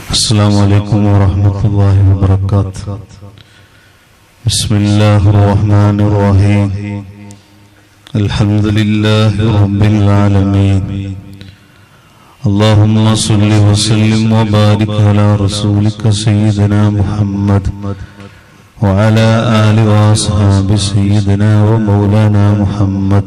السلام عليكم ورحمة الله وبركاته بسم الله الرحمن الرحيم الحمد لله رب العالمين اللهم صل وسلم وبارك على رسولك سيدنا محمد وعلى آل وأصحاب سيدنا ومولانا محمد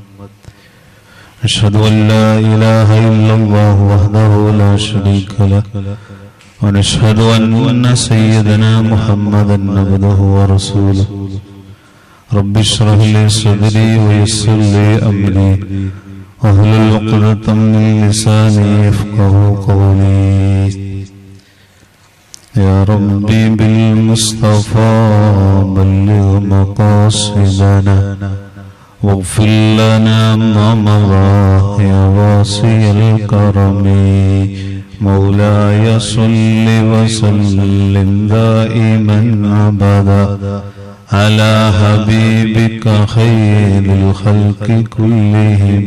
أشهد أن لا إله إلا الله وحده لا شريك له ونشهد أن سيدنا محمدا عبده ورسوله رب اشرح لي صدري ويسر لي أمري واحلل عقدة من لساني يفقه قولي يا ربي بالمصطفى بلغ مقاصدنا واغفر لنا ما مضى يا واسع الكرم مولاي صل وسلم دائما ابدا على حبيبك خير الخلق كلهم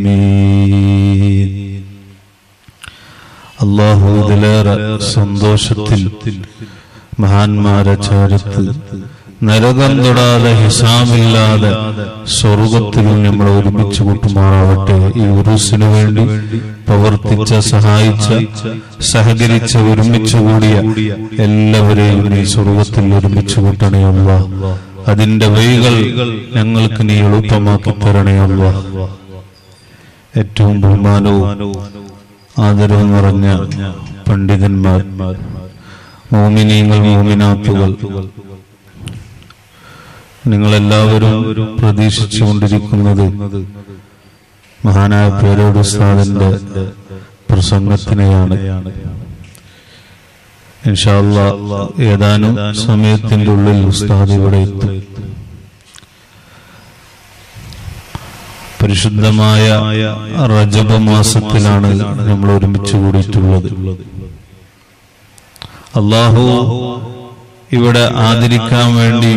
അള്ളാഹു ഇതിലേറെ സന്തോഷത്തിൽ മഹാന്മാരെ ചേർത്ത് നരകം തൊടാതെ ഹിസാമില്ലാതെ സ്വർഗത്തിൽ നമ്മൾ ഒരുമിച്ച് കൂട്ടുമാറാവട്ടെ ഈ ഉറുസിനു വേണ്ടി പ്രവർത്തിച്ച സഹായിച്ച സഹകരിച്ച ഒരുമിച്ച് കൂടിയ എല്ലാവരെയും നീ സ്വർഗത്തിൽ ഒരുമിച്ച് കൂട്ടണേ അല്ല അതിന്റെ വഴികൾ ഞങ്ങൾക്ക് നീ എളുപ്പമാക്കി തരണേ അല്ല ഏറ്റവും ബഹുമാനവും ആദരവ് നിറഞ്ഞ പണ്ഡിതന്മാർ മോമിനീങ്ങൾ മോമിനാത്തുകൾ നിങ്ങളെല്ലാവരും പ്രതീക്ഷിച്ചുകൊണ്ടിരിക്കുന്നത് മഹാനായ പേരോട് ഉസ്താദിന്റെ പ്രസംഗത്തിനെയാണ് ഇൻഷാല്ല ഏതാനും സമയത്തിന്റെ ഉള്ളിൽ ഉസ്താദ് ഇവിടെ എത്തും പരിശുദ്ധമായ റജബ മാസത്തിലാണ് നമ്മൾ ഒരുമിച്ച് കൂടിയിട്ടുള്ളത് അള്ളാഹു ഇവിടെ ആദരിക്കാൻ വേണ്ടി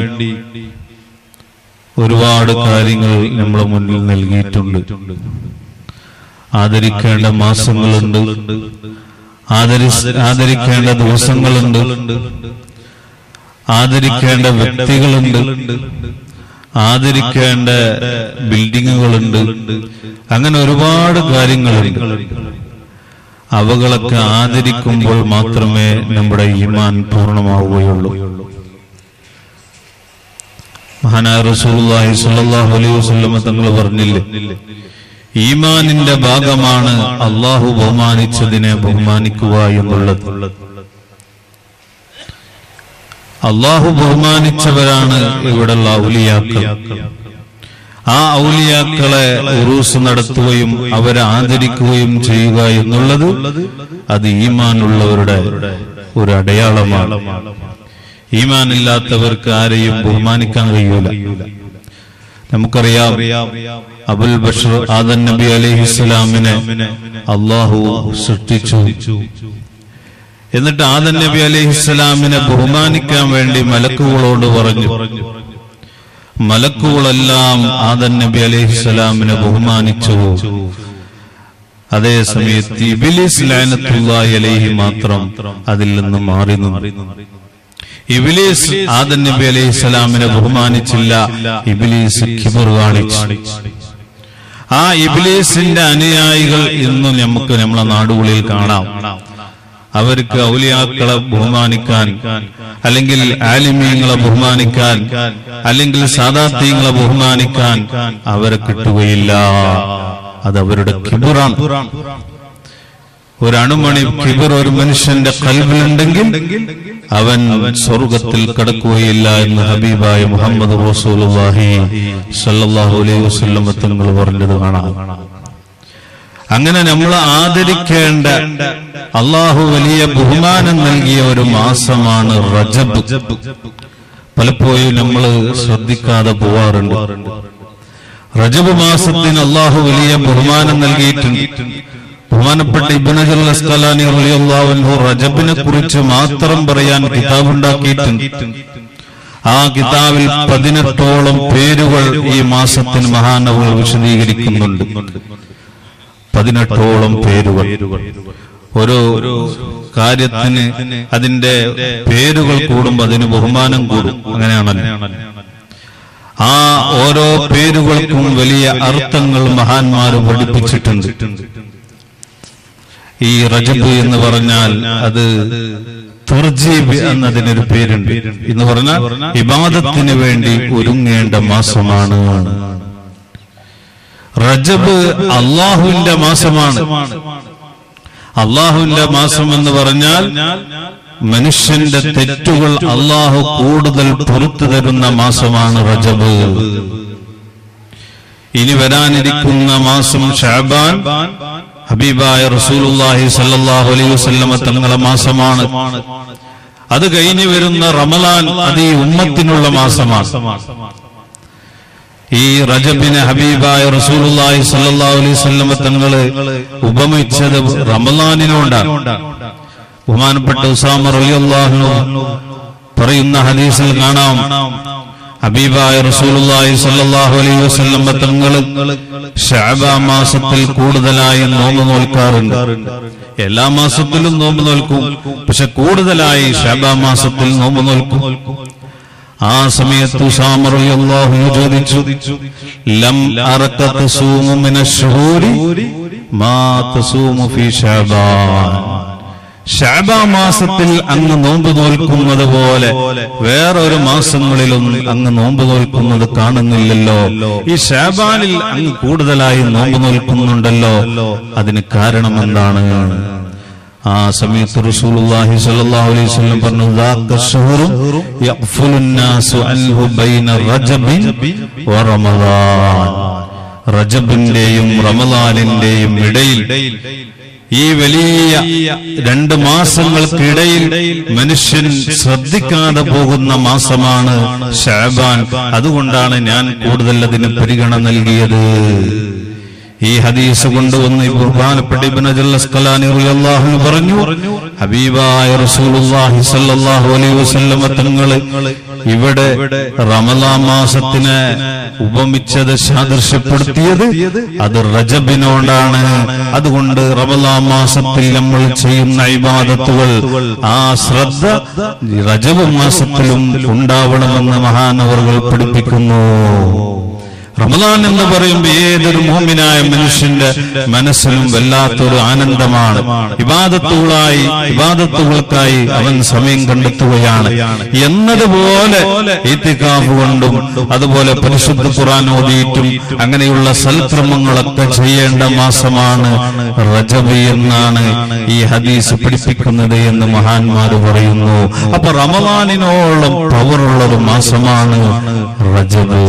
ഒരുപാട് കാര്യങ്ങൾ നമ്മളെ മുന്നിൽ നൽകിയിട്ടുണ്ട് ആദരിക്കേണ്ട മാസങ്ങളുണ്ട് ആദരി ആദരിക്കേണ്ട ദിവസങ്ങളുണ്ട് ആദരിക്കേണ്ട വ്യക്തികളുണ്ട് ആദരിക്കേണ്ട ബിൽഡിങ്ങുകളുണ്ട് അങ്ങനെ ഒരുപാട് കാര്യങ്ങളുണ്ട് അവകളൊക്കെ ആദരിക്കുമ്പോൾ മാത്രമേ നമ്മുടെ ഈമാൻ പൂർണ്ണമാവുകയുള്ളൂ മഹാനായ റസൂലുള്ളാഹി സ്വല്ലല്ലാഹു അലൈഹി വസല്ലമ തങ്ങൾ പറഞ്ഞില്ലേ ഈമാനിന്റെ ഭാഗമാണ് അള്ളാഹു ബഹുമാനിച്ചതിനെ ബഹുമാനിക്കുക എന്നുള്ളത് അള്ളാഹു ബഹുമാനിച്ചവരാണ് ഇവിടെയുള്ള ഔലിയാക്കൾ ആ ഔലിയാക്കളെ ഉറൂസ് നടത്തുകയും അവരെ ആദരിക്കുകയും ചെയ്യുക എന്നുള്ളത് അത് ഈമാനുള്ളവരുടെ ഒരു അടയാളമാണ് ഈമാനില്ലാത്തവർക്ക് ആരെയും ബഹുമാനിക്കാൻ കഴിയൂല നമുക്കറിയാം അബുൽ ബഷർ ആദൻ നബി അലൈഹിസ്സലാമിനെ അള്ളാഹു സൃഷ്ടിച്ചു എന്നിട്ട് ആദൻ നബി അലൈഹിസ്സലാമിനെ ബഹുമാനിക്കാൻ വേണ്ടി മലക്കുകളോട് പറഞ്ഞു മലക്കുകളെല്ലാം ആദൻ നബി അലൈഹിസ്സലാമിനെ ബഹുമാനിച്ചു അതേ സമയത്ത് ഇബിലിസ് ലാനത്തുള്ളാഹി അലൈഹി മാത്രം അതിൽ നിന്ന് മാറി നിന്നു ഇബിലീസ് ആദൻ നബി അലൈഹി സ്വലാമിനെ ബഹുമാനിച്ചില്ല ഇബിലീസ് കിബർ കാണിച്ചു ആ ഇബിലീസിന്റെ അനുയായികൾ ഇന്നും നമുക്ക് നമ്മളെ നാടുകളിൽ കാണാം അവർക്ക് ഔലിയാക്കളെ ബഹുമാനിക്കാൻ അല്ലെങ്കിൽ ആലിമീങ്ങളെ ബഹുമാനിക്കാൻ അല്ലെങ്കിൽ സാദാത്യങ്ങളെ ബഹുമാനിക്കാൻ അവരെ കിട്ടുകയില്ല അത് അവരുടെ കിബുറാണ് ഒരു അണുമണി കിബർ ഒരു മനുഷ്യന്റെ കൽവിലുണ്ടെങ്കിൽ അവൻ സ്വർഗത്തിൽ കടക്കുകയില്ല എന്ന് ഹബീബായ മുഹമ്മദ് റസൂലുള്ളാഹി സല്ലല്ലാഹു അലൈഹി വസല്ലം തങ്ങൾ പറഞ്ഞത് കാണാം അങ്ങനെ നമ്മൾ ആദരിക്കേണ്ട അള്ളാഹു വലിയ ബഹുമാനം നൽകിയ ഒരു മാസമാണ് റജബ് പലപ്പോഴും നമ്മൾ ശ്രദ്ധിക്കാതെ പോവാറുണ്ട് റജബ് മാസത്തിന് അള്ളാഹു വലിയ ബഹുമാനം നൽകിയിട്ടുണ്ട് ബഹുമാനപ്പെട്ട ഇബ്നജുൽ അസ്കലാനി റളിയല്ലാഹു അൻഹു റജബിനെ കുറിച്ച് മാത്രം പറയാൻ കിതാബ് ഉണ്ടാക്കിയിട്ടുണ്ട് ആ കിതാബിൽ പതിനെട്ടോളം പേരുകൾ ഈ മാസത്തിന് മഹാനവുകൾ വിശദീകരിക്കുന്നുണ്ട് പതിനെട്ടോളം പേരുകൾ ഒരു കാര്യത്തിന് അതിന്റെ പേരുകൾ കൂടുമ്പോൾ അതിന് ബഹുമാനം കൂടും അങ്ങനെയാണല്ലോ ആ ഓരോ പേരുകൾക്കും വലിയ അർത്ഥങ്ങൾ മഹാന്മാർ പഠിപ്പിച്ചിട്ടുണ്ട് ഈ റജബ് എന്ന് പറഞ്ഞാൽ അത് തുർജീബ് എന്നതിനൊരു പേരുണ്ട് എന്ന് പറഞ്ഞാൽ ഇബാദത്തിന് വേണ്ടി ഒരുങ്ങേണ്ട മാസമാണ് റജബ് അള്ളാഹുവിന്റെ മാസമാണ് അള്ളാഹുവിന്റെ മാസം എന്ന് പറഞ്ഞാൽ മനുഷ്യന്റെ തെറ്റുകൾ അള്ളാഹു കൂടുതൽ പുറത്തു തരുന്ന മാസമാണ് റജബ് ഇനി വരാനിരിക്കുന്ന മാസം ഷാബാൻ ഹബീബായ റസൂലുള്ളാഹി സല്ലല്ലാഹു അലൈഹി വസല്ലമ തങ്ങളെ മാസമാണ് അത് കഴിഞ്ഞു വരുന്ന റമലാൻ അത് ഈ ഉമ്മത്തിനുള്ള മാസമാണ് ഈ റജബിനെ ഹബീബായ റസൂലുള്ളാഹി സല്ലല്ലാഹു അലൈഹി വസല്ലമ തങ്ങള് ഉപമിച്ചത് റമലാനിനോണ്ടാണ് ബഹുമാനപ്പെട്ട ഉസാമ റളിയല്ലാഹു അൻഹു പറയുന്ന ഹദീസിൽ കാണാം ഹബീബായ റസൂലുള്ളാഹി സ്വല്ലല്ലാഹു അലൈഹി വസല്ലം തങ്ങൾ ശഅബാൻ മാസത്തിൽ കൂടുതലായി നോമ്പ് നോൽക്കാറുണ്ട് എല്ലാ മാസത്തിലും നോമ്പ് നോൽക്കും പക്ഷെ കൂടുതലായി ശഅബാൻ മാസത്തിൽ നോമ്പ് നോൽക്കും ആ സമയത്ത് ഉസാമ റളിയല്ലാഹു അൻഹു ചോദിച്ചു ലം അറക തസൂമു മിനശ്ശുഹൂരി മാ തസൂമു ഫീ ശഅബാൻ ഷാബാ മാസത്തിൽ അങ്ങ് നോമ്പ് നോൽക്കുന്നത് പോലെ വേറൊരു മാസങ്ങളിലും അങ്ങ് നോമ്പ് നോൽക്കുന്നത് കാണുന്നില്ലല്ലോ ഈ ഷാബാനിൽ അങ്ങ് കൂടുതലായി നോമ്പ് നോൽക്കുന്നുണ്ടല്ലോ അതിന് കാരണം എന്താണ് ആ സമയത്ത് റസൂലുള്ളാഹി സ്വല്ലല്ലാഹു അലൈഹി വസല്ലം പറഞ്ഞു "ദാക ശഹ്റു യഗ്ഫുലു الناس അൻഹു ബൈന റജബിൻ വ റമളാൻ റജബിന്റെയും റമളാനിന്റെയും ഇടയിൽ ഈ വലിയ രണ്ട് മാസങ്ങൾക്കിടയിൽ മനുഷ്യൻ ശ്രദ്ധിക്കാതെ പോകുന്ന മാസമാണ് ഷാബാൻ അതുകൊണ്ടാണ് ഞാൻ കൂടുതൽ അതിന് പരിഗണന നൽകിയത് ഈ ഹദീസ് കൊണ്ടുവന്ന് ഈ ബഹുമാനപ്പെട്ട ഇബ്നു അജൽ അസ്കലാനി റളിയല്ലാഹു അൻഹു പറഞ്ഞു ഹബീബായ റസൂലുള്ളാഹി സ്വല്ലല്ലാഹു അലൈഹി വസല്ലമ തങ്ങൾ ഇവിടെ റമളാൻ മാസത്തിനെ ഉപമിച്ചത് സാദൃശ്യപ്പെടുത്തിയത് അത് റജബിനോടാണ് അതുകൊണ്ട് റമളാൻ മാസത്തിൽ നമ്മൾ ചെയ്യുന്ന ഇബാദത്തുകൾ ആ ശ്രദ്ധ റജബ് മാസത്തിലും ഉണ്ടാവണമെന്ന് മഹാനവറുകൾ പഠിപ്പിക്കുന്നു റമദാൻ എന്ന് പറയുമ്പോൾ ഏതൊരു മോമിനായ മനുഷ്യന്റെ മനസ്സിലും വല്ലാത്തൊരു ആനന്ദമാണ് ഇബാദത്തുകളായി ഇബാദത്തുകൾക്കായി അവൻ സമയം കണ്ടെത്തുകയാണ് എന്നതുപോലെ ഇത്തിക്കാഫ് കൊണ്ടും അതുപോലെ പരിശുദ്ധ ഖുറാൻ ഓതിയിട്ടും അങ്ങനെയുള്ള സൽക്രമങ്ങളൊക്കെ ചെയ്യേണ്ട മാസമാണ് റജബ് എന്നാണ് ഈ ഹദീസ് പഠിപ്പിക്കുന്നത് എന്ന് മഹാന്മാർ പറയുന്നു അപ്പൊ റമദാനിനോളം പവറുള്ള ഒരു മാസമാണ് റജബ്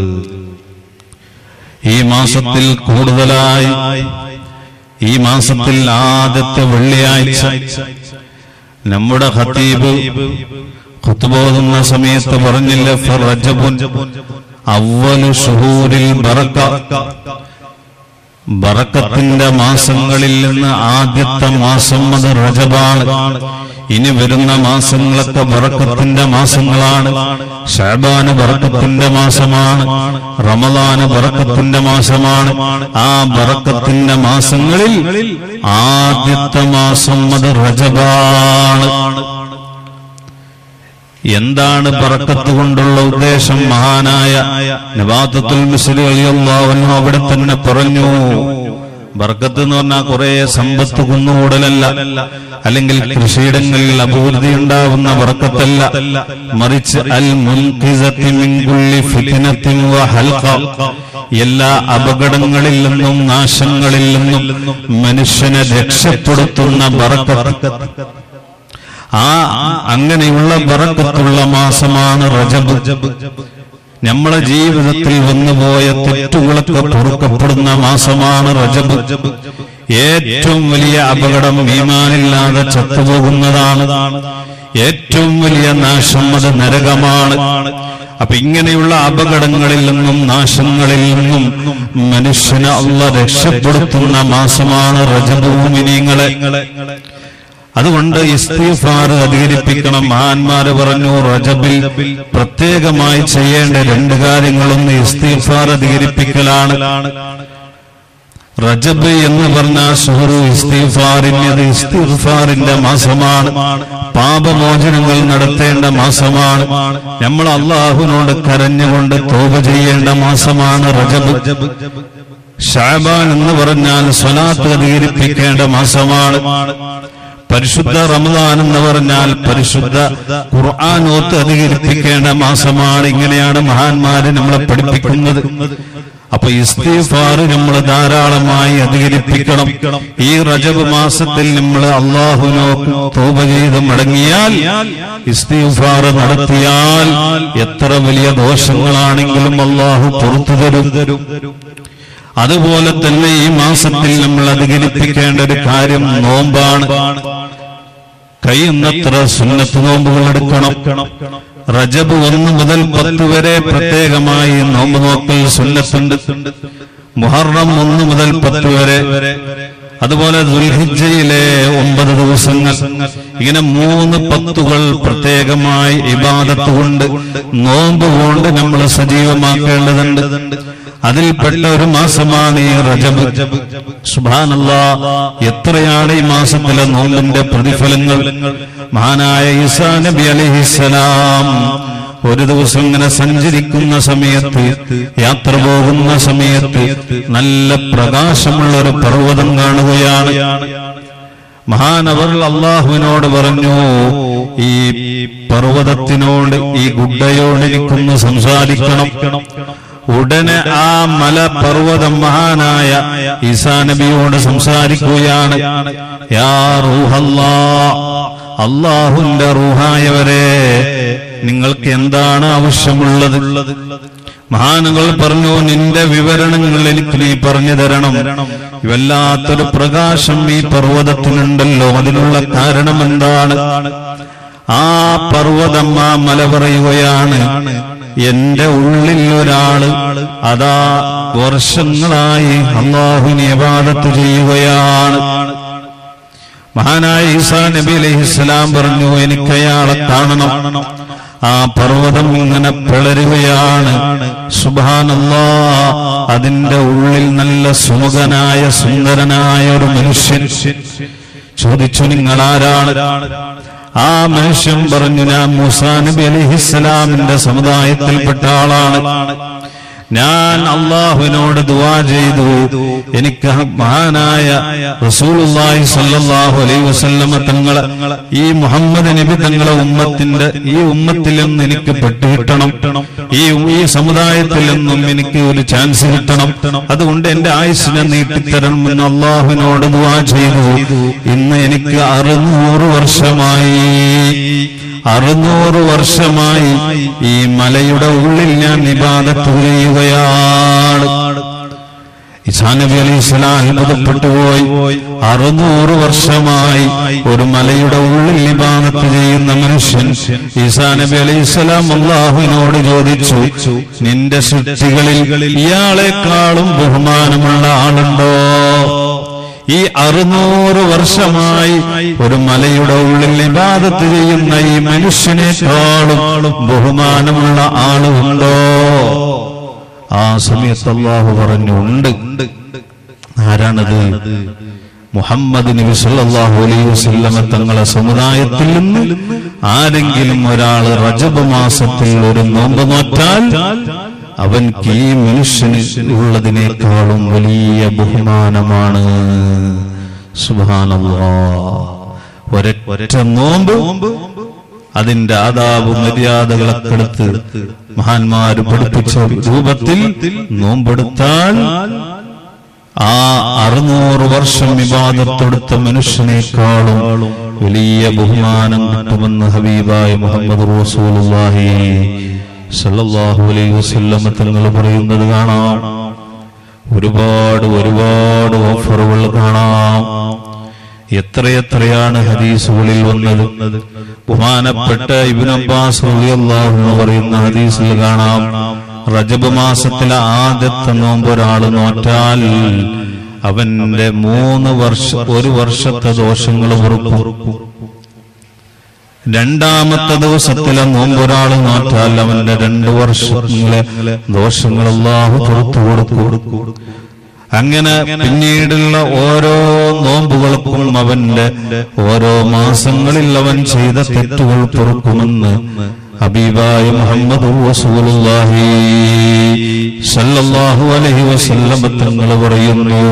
ഈ മാസത്തിൽ കൂടുതലായി ഈ മാസത്തിൽ ആദ്യത്തെ വെള്ളിയാഴ്ച നമ്മുടെ ഹത്തീബ് ഖുത്ബോതുന്ന സമയത്ത് പറഞ്ഞില്ല ഫറജബുൻ അവലു ഷുഹൂരിൽ ബറക്ക ബറക്കത്തിന്റെ മാസങ്ങളിൽ നിന്ന് ആദ്യത്തെ മാസം അത് റജബാണ് ഇനി വരുന്ന മാസങ്ങളൊക്കെ ബറക്കത്തിന്റെ മാസങ്ങളാണ് ഷാബാന് ബറക്കത്തിന്റെ മാസമാണ് റമദാന് ബറക്കത്തിന്റെ മാസമാണ് ആ ബറക്കത്തിന്റെ മാസങ്ങളിൽ ആദ്യത്തെ മാസം അത് റജബാണ് എന്താണ് ബറക്കത്ത് കൊണ്ടുള്ള ഉദ്ദേശം മഹാനായ നവാത്തത്തുൽ മിസ്ലി അലിയല്ലാവനും അവിടെ തന്നെ പറഞ്ഞു ബർക്കത്ത് എന്ന് പറഞ്ഞാൽ കുറെ സമ്പത്ത് കുന്നുകൂടലല്ല അല്ലെങ്കിൽ കൃഷിയിടങ്ങളിൽ അഭിവൃദ്ധി ഉണ്ടാവുന്ന ബർക്കത്തല്ല മറിച്ച് അൽ മുൻകിസത്തി മിൻ കുല്ലി ഫിത്നത്തിൻ വ ഹൽഖ എല്ലാ അപകടങ്ങളിൽ നിന്നും നാശങ്ങളിൽ നിന്നും മനുഷ്യനെ രക്ഷപ്പെടുത്തുന്ന ബറക്കത്ത് ആ അങ്ങനെയുള്ള ബറക്കത്തുള്ള മാസമാണ് റജബ് നമ്മളെ ജീവിതത്തിൽ വന്നുപോയ തെറ്റുകളൊക്കെ പൊറുക്കപ്പെടുന്ന മാസമാണ് റജബ് ഏറ്റവും വലിയ അപകടം ഈമാനില്ലാതെ ചത്തുപോകുന്നതാണ് ഏറ്റവും വലിയ നാശം അത് നരകമാണ് അപ്പൊ ഇങ്ങനെയുള്ള അപകടങ്ങളിൽ നിന്നും നാശങ്ങളിൽ നിന്നും മനുഷ്യനെ അള്ള രക്ഷപ്പെടുത്തുന്ന മാസമാണ് റജബ് ഭൂമിനിങ്ങളെ അതുകൊണ്ട് ഇസ്തിഫാർ അധികരിപ്പിക്കണം മഹാന്മാര് പറഞ്ഞു റജബിൽ പ്രത്യേകമായി ചെയ്യേണ്ട രണ്ട് കാര്യങ്ങളൊന്ന് ഇസ്തിഫാർ അധികരിപ്പിക്കലാണ് റജബ് എന്ന് പറഞ്ഞാൽ സുഹറു ഇസ്തിഫാറിന്റെ ഇസ്തിഫാറിന്റെ മാസമാണ് പാപമോചനങ്ങൾ നടത്തേണ്ട മാസമാണ് നമ്മൾ അള്ളാഹുവിനോട് കരഞ്ഞുകൊണ്ട് തോപ ചെയ്യേണ്ട മാസമാണ് റജബ് ഷാബാൻ എന്ന് പറഞ്ഞാൽ സ്വലാത്ത് അധികരിപ്പിക്കേണ്ട മാസമാണ് പരിശുദ്ധ റമദാൻ എന്ന് പറഞ്ഞാൽ പരിശുദ്ധ ഖുർആാനോത്ത് അധികരിപ്പിക്കേണ്ട മാസമാണ് ഇങ്ങനെയാണ് മഹാന്മാര് നമ്മളെ പഠിപ്പിക്കുന്നത് അപ്പൊ ഇസ്തിഫാർ നമ്മൾ ധാരാളമായി അധികരിപ്പിക്കണം ഈ റജബ് മാസത്തിൽ നമ്മൾ അള്ളാഹുനോ തോപ ചെയ്ത് മടങ്ങിയാൽ ഇസ്തിഫാർ നടത്തിയാൽ എത്ര വലിയ ദോഷങ്ങളാണെങ്കിലും അള്ളാഹു പുറത്തു തരും അതുപോലെ തന്നെ ഈ മാസത്തിൽ നമ്മൾ അധികരിപ്പിക്കേണ്ട ഒരു കാര്യം നോമ്പാണ് കഴിയുന്നത്ര സുന്നത്ത് നോമ്പുകൾ എടുക്കണം റജബ് ഒന്ന് മുതൽ പത്ത് വരെ പ്രത്യേകമായി നോമ്പ് നോക്കൽ സുന്നത്തുണ്ട് മുഹറം ഒന്ന് മുതൽ പത്ത് വരെ അതുപോലെ ദുൽഹിജയിലെ ഒമ്പത് ദിവസങ്ങൾ ഇങ്ങനെ മൂന്ന് പത്തുകൾ പ്രത്യേകമായി ഇബാദത്ത് കൊണ്ട് നോമ്പ് കൊണ്ട് നമ്മൾ സജീവമാക്കേണ്ടതുണ്ട് അതിൽപ്പെട്ട ഒരു മാസമാണ് ഈ റജബ് സുബാനല്ല എത്രയാണ് ഈ മാസത്തിലെ നോമ്പിന്റെ പ്രതിഫലങ്ങൾ മഹാനായ ഈസാ നബി അലഹിസലാം ഒരു ദിവസം ഇങ്ങനെ സഞ്ചരിക്കുന്ന സമയത്ത് യാത്ര പോകുന്ന സമയത്ത് നല്ല പ്രകാശമുള്ള ഒരു പർവ്വതം കാണുകയാണ് മഹാനവർ അള്ളാഹുവിനോട് പറഞ്ഞു ഈ പർവ്വതത്തിനോട് ഈ ഗുഡയോട് എനിക്കൊന്ന് സംസാരിക്കണം ഉടനെ ആ മല പർവ്വതം മഹാനായ ഈസാ നബിയോട് സംസാരിക്കുകയാണ് യാ റൂഹല്ലാ അള്ളാഹുന്റെ റൂഹായവരെ നിങ്ങൾക്ക് എന്താണ് ആവശ്യമുള്ളത് മഹാനുകൾ പറഞ്ഞു നിന്റെ വിവരണങ്ങൾ എനിക്ക് നീ പറഞ്ഞു തരണം വല്ലാത്തൊരു പ്രകാശം ഈ പർവ്വതത്തിനുണ്ടല്ലോ അതിനുള്ള കാരണം എന്താണ് ആ പർവ്വതം ആ മല പറയുകയാണ് എന്റെ ഉള്ളിൽ ഒരാള് അതാ വർഷങ്ങളായി അള്ളാഹുവിനെ അബാദത്ത് ചെയ്യുകയാണ് മഹാനായ ഈസാ നബി അലൈഹിസ്സലാം പറഞ്ഞു എനിക്ക് അയാളെ കാണണം ആ പർവ്വതം ഇങ്ങനെ പിളരുകയാണ് സുബാനല്ലാ അതിന്റെ ഉള്ളിൽ നല്ല സുമുഖനായ സുന്ദരനായ ഒരു മനുഷ്യൻ ചോദിച്ചു നിങ്ങൾ ആരാണ് ആ മനുഷ്യൻ പറഞ്ഞു ഞാൻ മൂസാ നബി അലിഹിസ്സലാമിന്റെ സമുദായത്തിൽപ്പെട്ട ആളാണ് ഞാൻ അള്ളാഹുവിനോട് ദുവാ ചെയ്തു എനിക്ക് മഹാനായ റസൂലുള്ളാഹി സ്വല്ലല്ലാഹു അലൈഹി വസല്ലമ തങ്ങളെ ഈ മുഹമ്മദ് നബി തങ്ങളെ ഉമ്മത്തിന്റെ ഈ ഉമ്മത്തിൽ നിന്ന് എനിക്ക് പെട്ടുകിട്ടണം ഈ ഈ സമുദായത്തിൽ നിന്നും എനിക്ക് ഒരു ചാൻസ് കിട്ടണം അതുകൊണ്ട് എന്റെ ആയുസിനെ നീട്ടിത്തരണം എന്ന് അള്ളാഹുവിനോട് ദുവാ ചെയ്തു ഇന്ന് എനിക്ക് അറുന്നൂറ് വർഷമായി അറുന്നൂറ് വർഷമായി ഈ മലയുടെ ഉള്ളിൽ ഞാൻ നിബാദത്ത് ചെയ്യുകയാണ് ഇസാ നബി അലൈഹി സ്വലാം അത്ഭുതപ്പെട്ടു പോയി അറുന്നൂറ് വർഷമായി ഒരു മലയുടെ ഉള്ളിൽ നിബാദത്ത് ചെയ്യുന്ന മനുഷ്യൻ ഈസാ നബി അലൈഹി സ്വലാം അള്ളാഹുവിനോട് ചോദിച്ചു നിന്റെ സൃഷ്ടികളിൽ ഇയാളെക്കാളും ബഹുമാനമുള്ള ആളുണ്ടോ ഈ അറുന്നൂറ് വർഷമായി ഒരു മലയുടെ ഉള്ളിൽ ഇബാദത്ത് ചെയ്യുന്ന ഈ മനുഷ്യനേക്കാളും ബഹുമാനമുള്ള ആളുണ്ടോ ആ സമയത്ത് അള്ളാഹു പറഞ്ഞു ഉണ്ട് ആരാണത് മുഹമ്മദ് നബി സല്ലല്ലാഹു അലൈഹി വസല്ലമ തങ്ങളെ സമുദായത്തിൽ നിന്ന് ആരെങ്കിലും ഒരാൾ റജബ് മാസത്തിൽ ഒരു നോമ്പ് നോറ്റാൽ അവൻക്ക് ഈ മനുഷ്യന് ഉള്ളതിനേക്കാളും വലിയ ബഹുമാനമാണ് സുബാനല്ലാ ഒരൊറ്റ നോമ്പ് അതിന്റെ ആദാബ് മര്യാദകളൊക്കെ എടുത്ത് മഹാന്മാര് പഠിപ്പിച്ച രൂപത്തിൽ നോമ്പെടുത്താൽ ആ അറുന്നൂറ് വർഷം വിവാദത്തെടുത്ത മനുഷ്യനേക്കാളും വലിയ ബഹുമാനം കിട്ടുമെന്ന് ഹബീബായ മുഹമ്മദ് റസൂലുള്ളാഹി സല്ലല്ലാഹു അലൈഹി വസല്ലമ തങ്ങൾ പറയുന്നത് കാണാം ഒരുപാട് ഒരുപാട് ഓഫറുകൾ കാണാം എത്രയെത്രയാണ് ഹദീസുകളിൽ വന്നത് ബഹുമാനപ്പെട്ട ഇബ്നു അബ്ബാസ് റളിയല്ലാഹു അൻഹു പറയുന്ന ഹദീസിൽ കാണാം റജബ് മാസത്തിലെ ആദ്യത്തെ നോമ്പ് ഒരാൾ നോറ്റാൽ അവന്റെ മൂന്ന് വർഷ ഒരു വർഷത്തെ ദോഷങ്ങൾ പൊറുക്കും രണ്ടാമത്തെ ദിവസത്തിലെ നോമ്പ് ഒരാൾ നോറ്റാൽ അവന്റെ രണ്ട് വർഷങ്ങളെ ദോഷങ്ങൾ അള്ളാഹു പുറത്തു കൊടുക്കും അങ്ങനെ പിന്നീടുള്ള ഓരോ നോമ്പുകൾക്കും അവന്റെ ഓരോ മാസങ്ങളിൽ അവൻ ചെയ്ത തെറ്റുകൾ പൊറുക്കുമെന്ന് ഹബീബായ മുഹമ്മദ് റസൂലുള്ളാഹി സല്ലല്ലാഹു അലൈഹി വസല്ലം തങ്ങൾ പറയുന്നു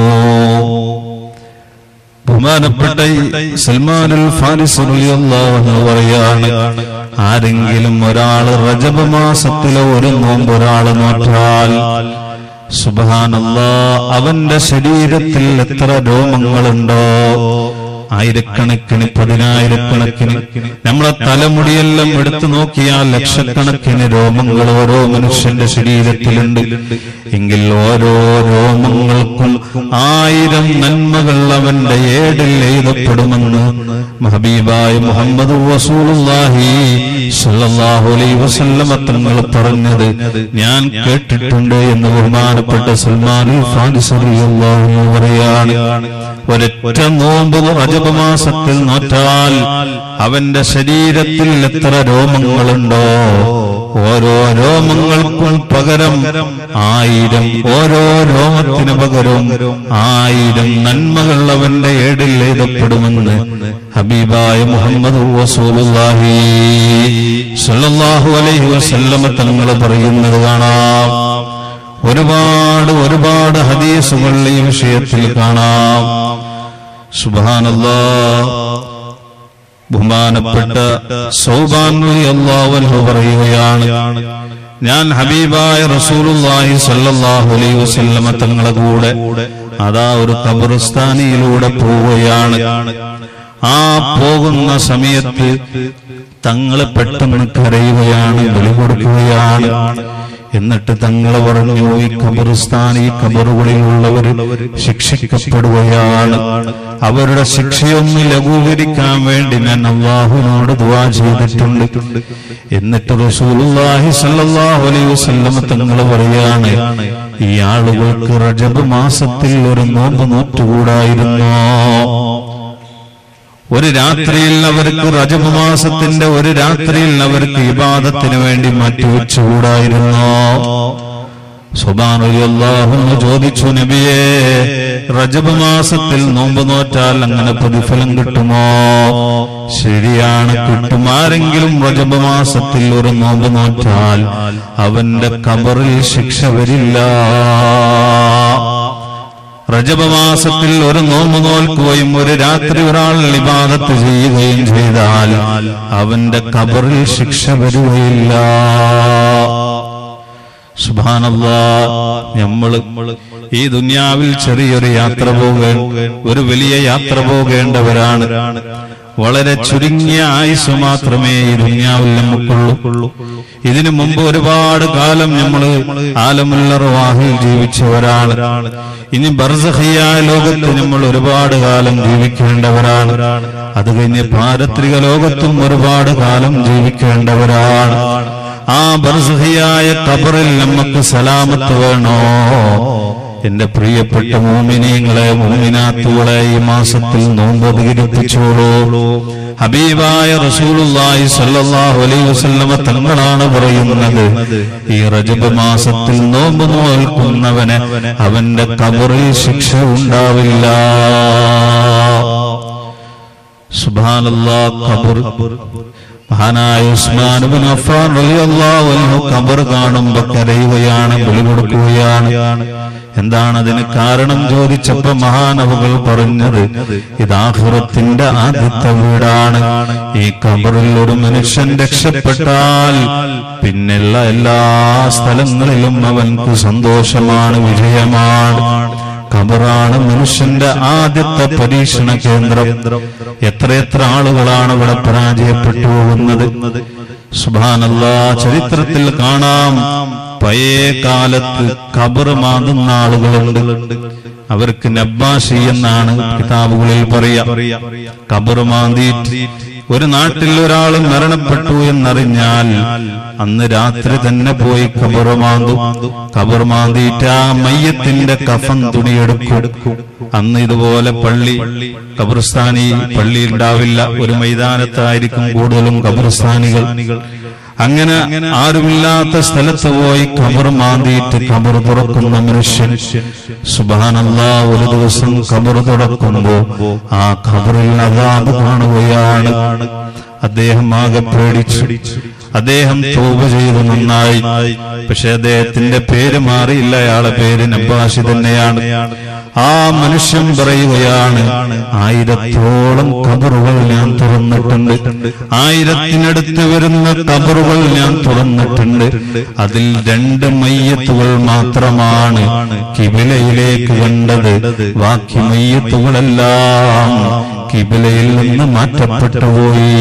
ബഹുമാനപ്പെട്ട ഈ സൽമാനുൽ ഫാരിസ് റളിയല്ലാഹു അൻഹു പറയാണ് ആരെങ്കിലും ഒരാള് റജബ മാസത്തിലെ ഒരു നോമ്പ് ഒരാള് നോറ്റാൽ സുബാനല്ലാ അവന്റെ ശരീരത്തിൽ എത്ര രോമങ്ങളുണ്ടോ ആയിരക്കണക്കിന് പതിനായിരക്കണക്കിന് നമ്മളെ തലമുടിയെല്ലാം എടുത്തു നോക്കിയാൽ ലക്ഷക്കണക്കിന് രോമങ്ങൾ ഓരോ മനുഷ്യന്റെ ശരീരത്തിലുണ്ട് എങ്കിൽ ഓരോ രോമങ്ങൾക്കും ആയിരം നന്മകൾ അവന്റെ ഏടിൽ എഴുതപ്പെടുമെന്ന് ഹബീബായ മുഹമ്മദ് റസൂലുള്ളാഹി സ്വല്ലല്ലാഹു അലൈഹി വസല്ലമ തങ്ങൾ പറഞ്ഞത് ഞാൻ കേട്ടിട്ടുണ്ട് എന്ന് ബഹുമാനപ്പെട്ട സൽമാനുൽ ഫാരിസ് റളിയല്ലാഹു അൻഹു പറയാണ് ഒരൊറ്റ നോമ്പ് റജബ മാസത്തിൽ നോറ്റാൽ അവന്റെ ശരീരത്തിൽ എത്ര രോമങ്ങളുണ്ടോ ഓരോ രോമങ്ങൾക്കും പകരം ആയിരം ഓരോ രോമത്തിന് പകരം ആയിരം നന്മകൾ അവന്റെ ഏടിൽ എഴുതപ്പെടുമെന്ന് ഹബീബായ മുഹമ്മദ് റസൂലുള്ളാഹി സ്വല്ലല്ലാഹു അലൈഹി വസല്ലമ തങ്ങൾ പറയുന്നത് കാണാം ഒരുപാട് ഒരുപാട് ഹദീസുകൾ ഈ വിഷയത്തിൽ കാണാം സുബാനല്ലാ ബഹുമാനപ്പെട്ട സൗബാൻ അള്ളാഹു പറയുകയാണ് ഞാൻ ഹബീബായ റസൂലുള്ളാഹി സല്ലല്ലാഹു അലൈഹി വസല്ലമ തങ്ങളെ കൂടെ അതാ ഒരു ഖബർസ്ഥാനിയിലൂടെ പോവുകയാണ് ആ പോകുന്ന സമയത്ത് തങ്ങളെ പെട്ടെന്ന് കരയുകയാണ് ബലി കൊടുക്കുകയാണ് എന്നിട്ട് തങ്ങൾ പറഞ്ഞു ഈ ഖബർസ്ഥാൻ ഈ ഖബറുകളിലുള്ളവർ ശിക്ഷിക്കപ്പെടുകയാണ് അവരുടെ ശിക്ഷയൊന്ന് ലഘൂകരിക്കാൻ വേണ്ടി ഞാൻ അള്ളാഹുവിനോട് ദുവാ ചെയ്തിട്ടുണ്ട് എന്നിട്ട് റസൂലുള്ളാഹി സല്ലല്ലാഹു അലൈഹി വസല്ലം തങ്ങൾ പറയാണ് ഈ ആളുകൾക്ക് റജബ് മാസത്തിൽ ഒരു നോമ്പ് നോറ്റുകൂടായിരുന്നോ ഒരു രാത്രിയിൽ അവർക്ക് റജബ് മാസത്തിന്റെ ഒരു രാത്രിയിൽ അവർക്ക് ഇബാദത്തിന് വേണ്ടി മാറ്റിവെച്ചുകൂടായിരുന്നോ സുബാനുല്ലാഹുന്ന് ചോദിച്ചു നബിയെ റജബ് മാസത്തിൽ നോമ്പ് നോറ്റാൽ അങ്ങനെ പ്രതിഫലം കിട്ടുമോ ശരിയാണ് കിട്ടും ആരെങ്കിലും റജബ് മാസത്തിൽ ഒരു നോമ്പ് നോറ്റാൽ അവന്റെ കബറിൽ ശിക്ഷ വരില്ല റജബമാസത്തിൽ ഒരു നോമ്പ് നോൽക്കുകയും ഒരു രാത്രി ഒരാൾ ഇബാദത്ത് ചെയ്യുകയും ചെയ്താൽ അവന്റെ കബറിൽ ശിക്ഷ വരികയില്ല സുബാനല്ലാ നമ്മള് ഈ ദുനിയാവിൽ ചെറിയൊരു യാത്ര പോകേ ഒരു വലിയ യാത്ര പോകേണ്ടവരാണ് വളരെ ചുരുങ്ങിയ ആയുസ് മാത്രമേ ഈ ദുനിയാവിൽ നമുക്കുള്ളൂ ഇതിനു മുമ്പ് ഒരുപാട് കാലം നമ്മൾ ആലമുല്ലർവാഹിൽ ജീവിച്ചവരാണ് ഇനി ബർസഹിയായ ലോകത്ത് നമ്മൾ ഒരുപാട് കാലം ജീവിക്കേണ്ടവരാണ് അത് കഴിഞ്ഞ് പാരത്രിക ലോകത്തും ഒരുപാട് കാലം ജീവിക്കേണ്ടവരാണ് ആ ബർസഹിയായ കബറിൽ നമുക്ക് സലാമത്ത് വേണോ എന്റെ പ്രിയപ്പെട്ട മോമിനിയങ്ങളെ മോമിനാത്തുകളെ ഈ മാസത്തിൽ നോമ്പ് അധികരിപ്പിച്ചോളൂ ഹബീബായ റസൂലുള്ളാഹി സല്ലല്ലാഹു അലൈഹി വസല്ലമ തങ്ങളാണ് പറയുന്നത് ഈ റജബ് മാസത്തിൽ നോമ്പ് നോൽക്കുന്നവന് അവന്റെ കബറിൽ ശിക്ഷ ഉണ്ടാവില്ല സുബ്ഹാനല്ലാ ഖബർ മഹാനായ ഉസ്മാൻ ഇബ്നു അഫ്ഫാൻ റളിയല്ലാഹു അൻഹു ഖബർ കാണുമ്പോൾ കരയുകയാണ് ബലി കൊടുക്കുകയാണ് എന്താണ് അതിന് കാരണം ചോദിച്ചപ്പോ മഹാനവുകൾ പറഞ്ഞത് ഇത് ആഖിറത്തിന്റെ ആദ്യത്തെ വീടാണ് ഈ ഖബറിൽ ഒരു മനുഷ്യൻ രക്ഷപ്പെട്ടാൽ പിന്നെയുള്ള എല്ലാ സ്ഥലങ്ങളിലും അവൻക്ക് സന്തോഷമാണ് വിജയമാണ് ഖബറാണ് മനുഷ്യന്റെ ആദ്യത്തെ പരീക്ഷണ കേന്ദ്രം എത്രയെത്ര ആളുകളാണ് ഇവിടെ പരാജയപ്പെട്ടു പോകുന്നത് സുബാനല്ല ചരിത്രത്തിൽ കാണാം പഴയ കാലത്ത് ഖബർ മാതുന്ന ആളുകളുണ്ട് അവർക്ക് നബ്ബാഷി എന്നാണ് കിതാബുകളിൽ പറയാ ഖബർ മാന്തിയിട്ട് ഒരു നാട്ടിൽ ഒരാൾ മരണപ്പെട്ടു എന്നറിഞ്ഞാൽ അന്ന് രാത്രി തന്നെ പോയി ഖബർ മാന്തു ഖബർ മാന്തിയിട്ട് ആ മയ്യത്തിന്റെ കഫൻ തുണിയെടുക്കും അന്ന് ഇതുപോലെ പള്ളി ഖബർസ്ഥാനി പള്ളി ഉണ്ടാവില്ല ഒരു മൈതാനത്തായിരിക്കും കൂടുതലും ഖബർസ്ഥാനികൾ അങ്ങനെ ആരുമില്ലാത്ത സ്ഥലത്ത് പോയി കബർ മാന്തിയിട്ട് കബർ തുറക്കുന്ന മനുഷ്യൻ സുബാനല്ല ഒരു ദിവസം കബർ തുറക്കുമ്പോ ആ കബറിൽ അതാത് കാണുകയാണ് അദ്ദേഹം ആകെ പേടിച്ചു അദ്ദേഹം തോപ ചെയ്ത് നന്നായി പക്ഷെ അദ്ദേഹത്തിന്റെ പേര് മാറിയില്ല അയാളെ പേര് നബ്ബാഷി തന്നെയാണ് ആ മനുഷ്യൻ പറയുകയാണ് ആയിരത്തോളം കബറുകൾ ഞാൻ തുറന്നിട്ടുണ്ട് ആയിരത്തിനടുത്ത് വരുന്ന കബറുകൾ ഞാൻ തുറന്നിട്ടുണ്ട് അതിൽ രണ്ട് മയ്യത്തുകൾ മാത്രമാണ് കിബിലയിലേക്ക് കണ്ടത് ബാക്കി മയ്യത്തുകളെല്ലാം കിബിലയിൽ നിന്ന് മാറ്റപ്പെട്ടു പോയി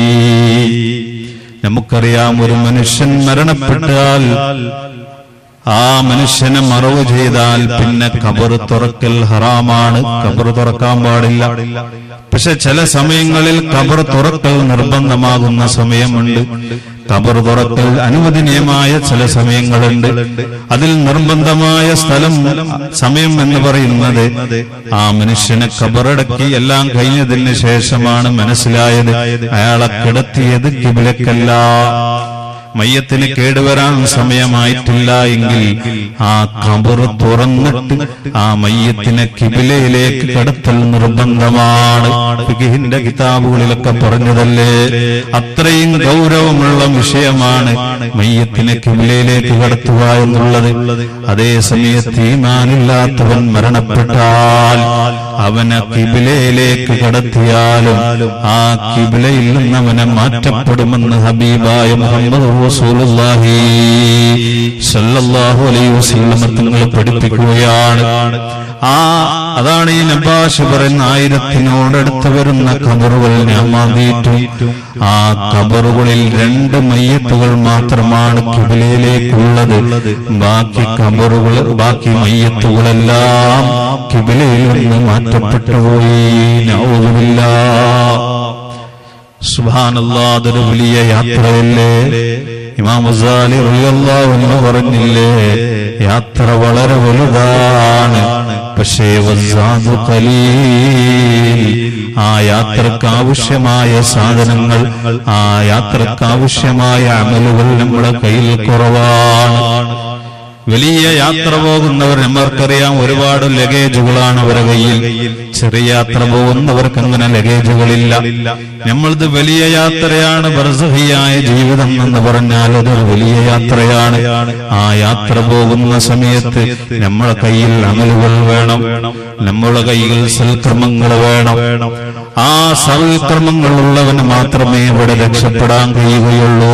നമുക്കറിയാം ഒരു മനുഷ്യൻ മരണപ്പെട്ടാൽ ആ മനുഷ്യനെ മറവ് ചെയ്താൽ പിന്നെ കബർ തുറക്കൽ ഹറാമാണ് കബർ തുറക്കാൻ പാടില്ല പക്ഷെ ചില സമയങ്ങളിൽ കബർ തുറക്കൽ നിർബന്ധമാകുന്ന സമയമുണ്ട് കബർ തുറക്കൽ അനുവദനീയമായ ചില സമയങ്ങളുണ്ട് അതിൽ നിർബന്ധമായ സ്ഥലം സമയം എന്ന് പറയുന്നത് ആ മനുഷ്യനെ കബറടക്കി എല്ലാം കഴിഞ്ഞതിന് ശേഷമാണ് മനസ്സിലായത് അയാളെ കിടത്തിയത് കിബിലക്കല്ല മയ്യത്തിന് കേടുവരാൻ സമയമായിട്ടില്ല എങ്കിൽ ആ കബർ തുറന്നിട്ട് ആ മയ്യത്തിനെ കിബിലയിലേക്ക് കടത്തൽ നിർബന്ധമാണ് ഫിഖിന്റെ കിതാബുകളിലൊക്കെ പറഞ്ഞതല്ലേ അത്രയും ഗൗരവമുള്ള വിഷയമാണ് മയ്യത്തിനെ കിബിലയിലേക്ക് കടത്തുക എന്നുള്ളത് അതേ സമയത്ത് ഈമാനില്ലാത്തവൻ മരണപ്പെട്ടാൽ അവനെ കിബിലയിലേക്ക് കടത്തിയാലും ആ കിബിലയിൽ നിന്ന് അവനെ മാറ്റപ്പെടുമെന്ന് ഹബീബായ മുഹമ്മദ് റസൂലുള്ളാഹി സല്ലല്ലാഹു അലൈഹി വസല്ലം തങ്ങൾ പഠിപ്പിക്കുകയാണ് ആ അതാണ് ഈ നബാഷ് പറയുന്ന ആയിരത്തിനോടടുത്ത് വരുന്ന കബറുകൾ ഞാൻ മാന്തിയിട്ടു ആ കബറുകളിൽ രണ്ട് മയ്യത്തുകൾ മാത്രമാണ് കിബിലയിലേക്കുള്ളത് ബാക്കി കബറുകൾ ബാക്കി മയ്യത്തുകളെല്ലാം കിബിലയിൽ നിന്ന് മാറ്റപ്പെട്ടു പോയി നൗദുബില്ല സുബാനല്ലാ അതൊരു വലിയ യാത്രയല്ലേ ഇമാം ഗസാലി റളിയല്ലാഹു അൻഹു പറഞ്ഞില്ലേ യാത്ര വളരെ വലുതാണ് പക്ഷേ വസ്സാദു ഖലീൽ ആ യാത്രക്ക് ആവശ്യമായ സാധനങ്ങൾ ആ യാത്രക്ക് ആവശ്യമായ അമലുകൾ നമ്മുടെ കയ്യിൽ കുറവാണ് വലിയ യാത്ര പോകുന്നവർ നമ്മൾക്കറിയാം ഒരുപാട് ലഗേജുകളാണ് അവരുടെ കയ്യിൽ ചെറിയ യാത്ര പോകുന്നവർക്ക് അങ്ങനെ ലഗേജുകളില്ല നമ്മളത് വലിയ യാത്രയാണ് ബർസഹിയായ ജീവിതം എന്ന് പറഞ്ഞാൽ അതൊരു വലിയ യാത്രയാണ് ആ യാത്ര പോകുന്ന സമയത്ത് നമ്മളെ കയ്യിൽ അമലുകൾ വേണം നമ്മുടെ കയ്യിൽ സൽക്രമങ്ങൾ വേണം ആ സൽക്രമങ്ങൾ ഉള്ളവന് മാത്രമേ ഇവിടെ രക്ഷപ്പെടാൻ കഴിയുകയുള്ളൂ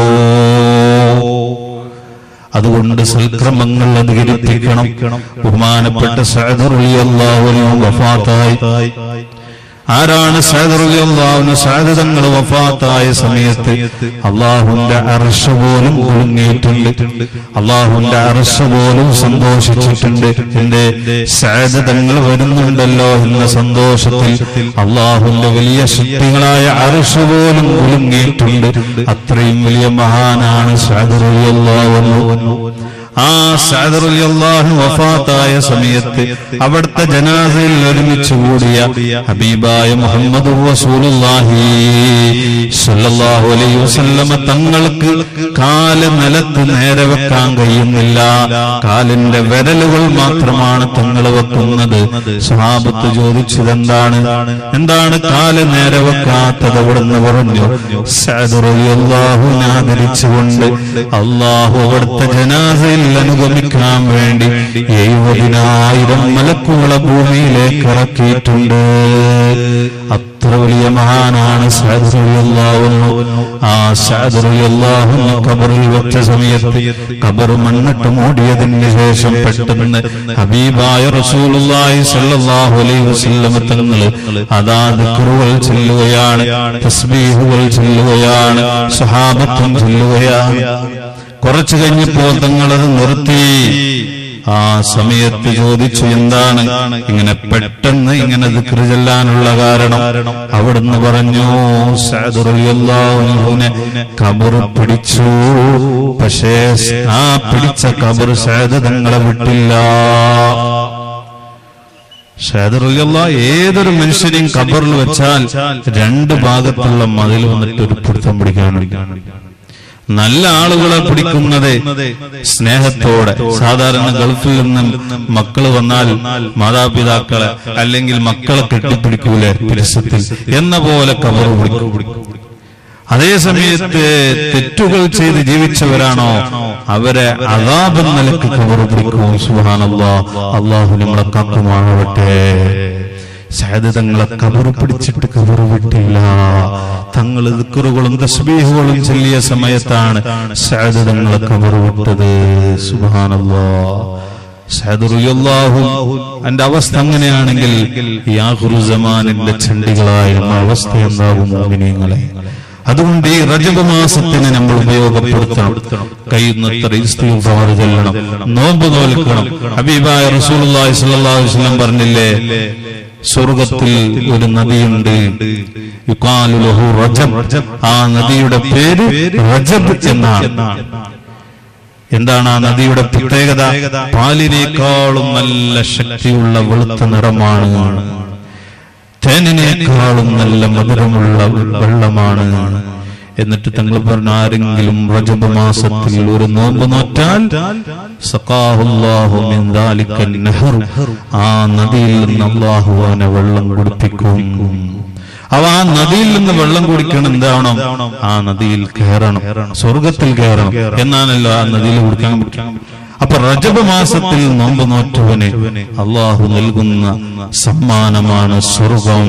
അതുകൊണ്ട് സൽക്രമങ്ങൾ അധികരിപ്പിക്കണം ബഹുമാനപ്പെട്ട സഹദറുലിയല്ലാഹുവിനും വഫാത്തായി ആരാണ് സഹദറുലിയല്ലാഹുവിന് സാധ്യതങ്ങൾ വഫാത്തായ സമയത്ത് അള്ളാഹുന്റെ അർഷ പോലും കുലുങ്ങിയിട്ടുണ്ട് അള്ളാഹുന്റെ അർഷ പോലും സന്തോഷിച്ചിട്ടുണ്ട് എന്റെ സാധ്യതങ്ങൾ വരുന്നുണ്ടല്ലോ എന്ന സന്തോഷത്തിൽ അള്ളാഹുന്റെ വലിയ ശക്തികളായ അർഷ പോലും കുലുങ്ങിയിട്ടുണ്ട് അത്രയും വലിയ മഹാനാണ് സഹദറുലിയല്ലാഹുവിനു ആ സാദറുല്ലാഹു വഫാത്തായ സമയത്ത് അവിടുത്തെ ജനാസയിൽ ഒരുമിച്ച് കൂടിയ ഹബീബായ മുഹമ്മദ് റസൂലുള്ളാഹി സല്ലല്ലാഹു അലൈഹി വസല്ലമ തങ്ങൾക്ക് കാല് നിലത്ത് നേരെ വെക്കാൻ കഴിയുന്നില്ല കാലിന്റെ വിരലുകൾ മാത്രമാണ് തങ്ങൾ വെക്കുന്നത് സഹാബത്ത് ചോദിച്ചതെന്താണ് എന്താണ് കാല് നേരെ വെക്കാത്തത് അവിടുന്ന് പറഞ്ഞു സാദറുല്ലാഹുവിനെ ആദരിച്ചുകൊണ്ട് അള്ളാഹു അവിടുത്തെ ജനാസയിൽ അനുഗമിക്കാൻ വേണ്ടി എഴുപതിനായിരം മലക്കുകളെ ഭൂമിയിലേക്ക് ഇറക്കിയിട്ടുണ്ട് അത്ര വലിയ മഹാനാണ് സാദുറിയല്ലാവുന്നു ആ സാദുറിയല്ലാഹുന്നു കബറിൽ വെച്ച സമയത്ത് കബർ മണ്ണിട്ട് മൂടിയതിന് ശേഷം പെട്ടെന്ന് ഹബീബായ റസൂലുള്ളാഹി സ്വല്ലല്ലാഹു അലൈഹി വസല്ലം തങ്ങൾ അതാ ദിക്റുകൾ ചെല്ലുകയാണ് തസ്ബീഹുകൾ ചെല്ലുകയാണ് സഹാബത്തും ചെല്ലുകയാണ് കുറച്ചു കഴിഞ്ഞപ്പോൾ തങ്ങളത് നിർത്തി ആ സമയത്ത് ചോദിച്ചു എന്താണ് ഇങ്ങനെ പെട്ടെന്ന് ഇങ്ങനെ ദിക്റ് ചെല്ലാനുള്ള കാരണം അവിടുന്ന് പറഞ്ഞു സാദുറിയല്ലാഹുവിനെ കബർ പിടിച്ചു പക്ഷേ ആ പിടിച്ച കബർ സാദ് തങ്ങളെ വിട്ടില്ല ഷാദറുള്ള ഏതൊരു മനുഷ്യനെയും കബറിൽ വെച്ചാൽ രണ്ട് ഭാഗത്തുള്ള മതിൽ വന്നിട്ട് ഒരു പിടുത്തം പിടിക്കാണ് നല്ല ആളുകളെ പിടിക്കുന്നത് സ്നേഹത്തോടെ സാധാരണ ഗൾഫിൽ നിന്നും മക്കള് വന്നാൽ മാതാപിതാക്കളെ അല്ലെങ്കിൽ മക്കളെ കെട്ടിപ്പിടിക്കൂലെ പിരസത്തിൽ എന്ന പോലെ കവർ പിടിക്കും അതേ സമയത്ത് തെറ്റുകൾ ചെയ്ത് ജീവിച്ചവരാണോ അവരെ അതാപം നിലക്ക് കവർ പിടിക്കും സുഹാനല്ലാ അള്ളാഹു നമ്മളെ കാക്കുമാവട്ടെ സഹദ് തങ്ങളെ കബറ് പിടിച്ചിട്ട് കബറ് വിട്ടില്ല തങ്ങൾ ദിക്കറുകളും തസ്ബീഹുകളും ചൊല്ലിയ സമയത്താണ് സഹദ് തങ്ങളെ കബറ് വിട്ടത് സുബാനല്ലാ എന്റെ അവസ്ഥ അങ്ങനെയാണെങ്കിൽ യാഹുറുസമാനിന്റെ ചണ്ടികളായിരുന്ന അവസ്ഥ എന്താകും മോമിനിയങ്ങളെ അതുകൊണ്ട് ഈ റജബ് മാസത്തിന് നമ്മൾ ഉപയോഗപ്പെടുത്തണം കഴിയുന്നത്ര ഇസ്തിഗ്ഫാർ ചെല്ലണം നോമ്പ് നോൽക്കണം ഹബീബായ റസൂലുള്ളാഹി സ്വല്ലല്ലാഹു അലൈഹി വസല്ലം പറഞ്ഞില്ലേ സ്വർഗത്തിൽ ഒരു നദിയുണ്ട് യുഖാലു ലഹു റജബ് ആ നദിയുടെ പേര് റജബ് എന്നാണ് എന്താണ് ആ നദിയുടെ പ്രത്യേകത പാലിനേക്കാളും നല്ല ശക്തിയുള്ള വെളുത്ത നിറമാണ് തേനിനേക്കാളും നല്ല മധുരമുള്ള വെള്ളമാണ് എന്നിട്ട് തങ്ങൾ പറഞ്ഞ ആരെങ്കിലും റജബ് മാസത്തിൽ ഒരു നോമ്പ് നോറ്റാൽ സഖാഹുല്ലാഹു മിൻ ദാലിക്കൻ നഹർ ആ നദിയിൽ നിന്ന് അല്ലാഹു അവനെ വെള്ളം കുടിപ്പിക്കും അവ ആ നദിയിൽ നിന്ന് വെള്ളം കുടിക്കണം എന്താണോ ആ നദിയിൽ കയറണം സ്വർഗത്തിൽ കയറണം എന്നാണല്ലോ ആ നദിയിൽ കുടിക്കാൻ പറ്റും അപ്പൊ റജബ് മാസത്തിൽ നോമ്പ് നോറ്റവന് അള്ളാഹു നൽകുന്ന സമ്മാനമാണ് സ്വർഗം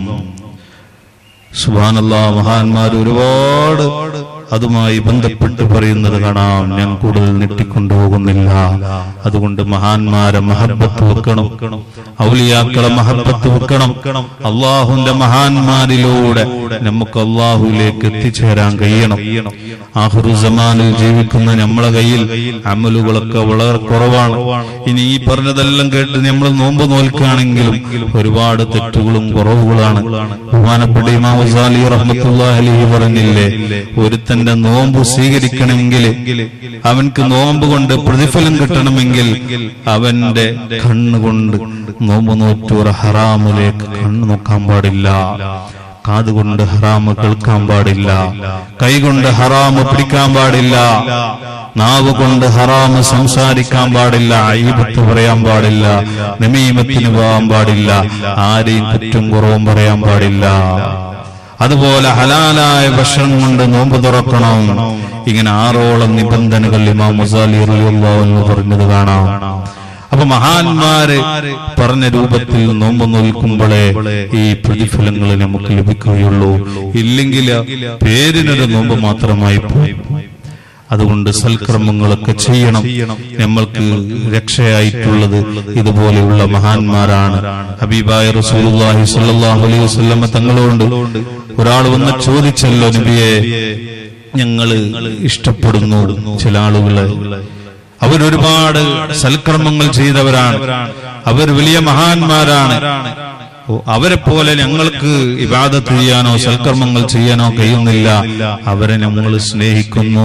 സുബാനല്ലാ മഹാന്മാർ ഒരുപാട് അതുമായി ബന്ധപ്പെട്ട് പറയുന്നത് കാണാം ഞാൻ കൂടുതൽ നെട്ടിക്കൊണ്ടുപോകുന്നില്ല അതുകൊണ്ട് മഹാന്മാരെ മഹബത്ത് വെക്കണം ഔലിയാക്കളെ മഹബത്ത് വെക്കണം അള്ളാഹുന്റെ മഹാന്മാരിലൂടെ നമുക്ക് അള്ളാഹുവിലേക്ക് എത്തിച്ചേരാൻ കഴിയണം ആഹുറുസമാനിൽ ജീവിക്കുന്ന നമ്മളെ കയ്യിൽ അമലുകളൊക്കെ വളരെ കുറവാണ് ഇനി ഈ പറഞ്ഞതെല്ലാം കേട്ട് നമ്മൾ നോമ്പ് നോൽക്കുകയാണെങ്കിലും ഒരുപാട് തെറ്റുകളും കുറവുകളാണ് ബഹുമാനപ്പെട്ട ഇമാം ഗസാലി റഹ്മത്തുള്ളാഹി അലൈഹി പറഞ്ഞില്ലേ ഒരുത്തന്റെ നോമ്പ് സ്വീകരിക്കണമെങ്കിൽ അവൻക്ക് നോമ്പ് കൊണ്ട് പ്രതിഫലം കിട്ടണമെങ്കിൽ അവന്റെ കണ്ണുകൊണ്ട് നോമ്പ് നോറ്റൂർ ഹറാമിലേക്ക് കണ്ണു നോക്കാൻ പാടില്ല കാതുകൊണ്ട് ഹറാമ് കേൾക്കാൻ പാടില്ല കൈകൊണ്ട് ഹറാമ് പിടിക്കാൻ പാടില്ല നാവ് കൊണ്ട് ഹറാമ് സംസാരിക്കാൻ പാടില്ല അയ്യബത്ത് പറയാൻ പാടില്ല നമീമത്തിന് പോകാൻ പാടില്ല ആരെയും കുറ്റം കുറവും പറയാൻ പാടില്ല അതുപോലെ ഹലാലായ ഭക്ഷണം കൊണ്ട് നോമ്പ് തുറക്കണം ഇങ്ങനെ ആറോളം നിബന്ധനകൾ ഇമാം മുസാലി റളിയല്ലാഹു അൻഹു പറഞ്ഞത് കാണാം അപ്പൊ മഹാന്മാര് പറഞ്ഞ രൂപത്തിൽ നോമ്പ് നോൽക്കുമ്പോഴേ ഈ പ്രതിഫലങ്ങൾ നമുക്ക് ലഭിക്കുകയുള്ളൂ ഇല്ലെങ്കിൽ പേരിനൊരു നോമ്പ് മാത്രമായി പോയി അതുകൊണ്ട് സൽക്രമങ്ങളൊക്കെ ചെയ്യണം നമ്മൾക്ക് രക്ഷയായിട്ടുള്ളത് ഇതുപോലെയുള്ള മഹാന്മാരാണ് ഹബീബായ റസൂലുള്ളാഹി സ്വല്ലല്ലാഹു അലൈഹി വസല്ലമ തങ്ങളോട് ഒരാൾ വന്ന് ചോദിച്ചല്ലോ നബിയെ ഞങ്ങള് ഇഷ്ടപ്പെടുന്നു ചില ആളുകള് അവരൊരുപാട് സൽക്കർമ്മങ്ങൾ ചെയ്തവരാണ് അവർ വലിയ മഹാന്മാരാണ് ഓ, അവരെ പോലെ ഞങ്ങൾക്ക് ഇബാദത്ത് ചെയ്യാനോ സൽക്കർമ്മങ്ങൾ ചെയ്യാനോ കഴിയുന്നില്ല അവരെ നമ്മൾ സ്നേഹിക്കുന്നു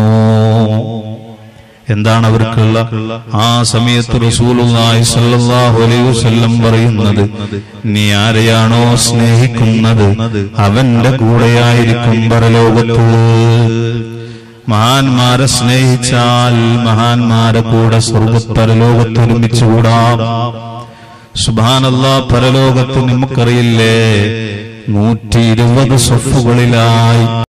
എന്താണ് അവർക്കുള്ള ആ സമയത്ത് റസൂലുള്ളാഹി സ്വല്ലല്ലാഹു അലൈഹി വസല്ലം പറയുന്നത് നീ ആരെയാണോ സ്നേഹിക്കുന്നത് അവന്റെ കൂടെയായിരിക്കും പരലോകത്ത് മഹാന്മാരെ സ്നേഹിച്ചാൽ മഹാന്മാരെ കൂടെ സ്വർഗപ്പരലോകത്ത് ഒരുമിച്ചുകൂടാം സുബാനല്ല പരലോകത്ത് നമുക്കറിയില്ലേ നൂറ്റി ഇരുപത് സ്വഫുകളിലായി